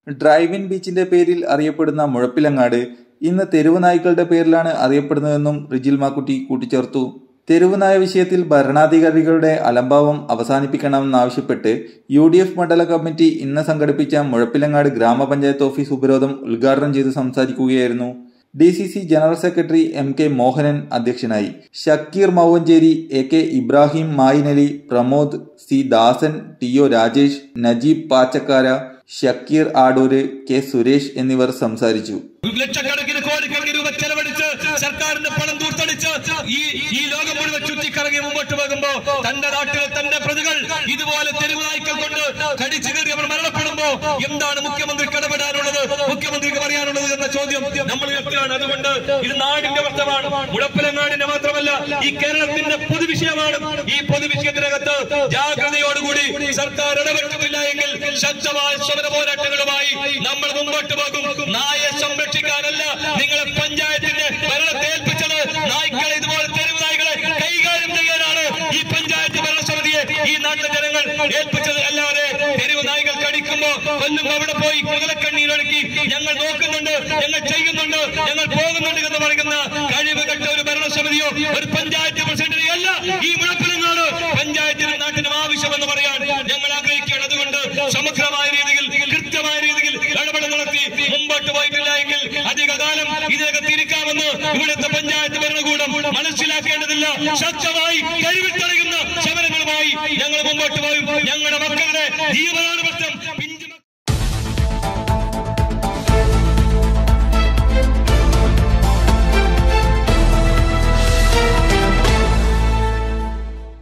drive in ബീച്ചിന്റെ പേരിൽ അറിയപ്പെടുന്ന മുഴപ്പിലങ്ങാട് ഇന്ന് തെരുവ് നായ്ക്കളുടെ പേരിലാണ് അറിയപ്പെടുന്നതെന്നും റിജിൽ മാക്കുട്ടി കൂട്ടിച്ചേർത്തു തെരുവ് നായ വിഷയത്തിൽ ഭരണാധികാരികളുടെ അലംഭാവം അവസാനിപ്പിക്കണമെന്നാവശ്യപ്പെട്ട് യു ഡി എഫ് മണ്ഡല കമ്മിറ്റി ഇന്ന് സംഘടിപ്പിച്ച മുഴപ്പിലങ്ങാട് ഗ്രാമപഞ്ചായത്ത് ഓഫീസ് ഉപരോധം ഉദ്ഘാടനം ചെയ്ത് സംസാരിക്കുകയായിരുന്നു D C C general secretary M K Mohanan അധ്യക്ഷനായി Shakeer Mouvancheri A K Ibrahim Mayinali Pramod C Dasan T O Rajesh Najeeb Pachakkara Shakeer Adoor K Suresh എന്നിവർ സംസാരിച്ചു ലക്ഷക്കണക്കിന് കോടിക്കണക്കിന് രൂപ ചെലവഴിച്ച് സർക്കാരിന്റെ പണം ദൂർത്തടിച്ച് ഈ ഈ ലോകം മുഴുവൻ ചുറ്റിക്കറങ്ങി മുമ്പോട്ട് പോകുമ്പോ തന്റെ നാട്ടിലെ തന്റെ പ്രതികൾ ഇതുപോലെ തെരുവ് നായ്ക്കൾ കൊണ്ട് കടിച്ചു കയറി അവർ മരണപ്പെടുമ്പോ എന്താണ് മുഖ്യമന്ത്രിക്ക് ഇടപെടാനുള്ളത് മുഖ്യമന്ത്രിക്ക് പറയാനുള്ളത് എന്ന ചോദ്യം നമ്മൾ ഉയർത്തുകയാണ് അതുകൊണ്ട് ഇത് നാടിന്റെ വർത്തമാണ് മുഴപ്പിലങ്ങാടിന്റെ മാത്രമല്ല ഈ കേരളത്തിന്റെ പൊതുവിഷയമാണ് ഈ പൊതുവിഷയത്തിനകത്ത് ജാഗ്രതയോടുകൂടി സർക്കാർ ഇടപെടുന്നില്ല എങ്കിൽ ശക്തമായ സമര പോരാട്ടങ്ങളുമായി നമ്മൾ മുമ്പോട്ട് പോകും നായെ സംരക്ഷിക്കാനല്ല നിങ്ങളെ പഞ്ചായത്തിന്റെ ഭരണത്തെ ഏൽപ്പിച്ചത് നായ്ക്കളെ ഇതുപോലെ തെരുവ് നായ്ക്കളെ കൈകാര്യം ചെയ്യാനാണ് ഈ പഞ്ചായത്ത് ഭരണസമിതിയെ ഈ നാട്ടിലെ ജനങ്ങൾ ഏൽപ്പിച്ചത് അല്ലാതെ തെരുവ് നായ്കൾ കടിക്കുമ്പോ കൊല്ലുമ്പോ അവിടെ പോയി കുതിരക്കണ്ണീരൊഴുക്കി ഞങ്ങൾ നോക്കുന്നുണ്ട് ഞങ്ങൾ ചെയ്യുന്നുണ്ട് ഞങ്ങൾ പോകുന്നുണ്ട് എന്ന് പറയുന്ന കഴിവ് കെട്ട ഒരു ഭരണസമിതിയോ ഒരു പഞ്ചായത്ത് പ്രസിഡന്റിനെയോ അല്ല ഈ മുഴപ്പിലങ്ങാട് പഞ്ചായത്തിനും നാട്ടിനും ആവശ്യമെന്ന് പറയാൻ ഞങ്ങൾ ആഗ്രഹിക്കുകയാണ് അതുകൊണ്ട് സമഗ്രമായ രീതിയിൽ കൃത്യമായ രീതിയിൽ ഇടപെടൽ നടത്തി മുമ്പോട്ട് പോയിട്ടില്ല എങ്കിൽ അധികകാലം ഇതിനകത്ത് ഇരിക്കാമെന്ന് ഇവിടുത്തെ പഞ്ചായത്ത് ഭരണകൂടം മനസ്സിലാക്കേണ്ടതില്ല ശക്തമായി കഴിവിൽ തെളിയുന്ന സമരങ്ങളുമായി ഞങ്ങൾ മുമ്പോട്ട് പോയും ഞങ്ങളുടെ മക്കളുടെ ജീവനാണ് പ്രശ്നം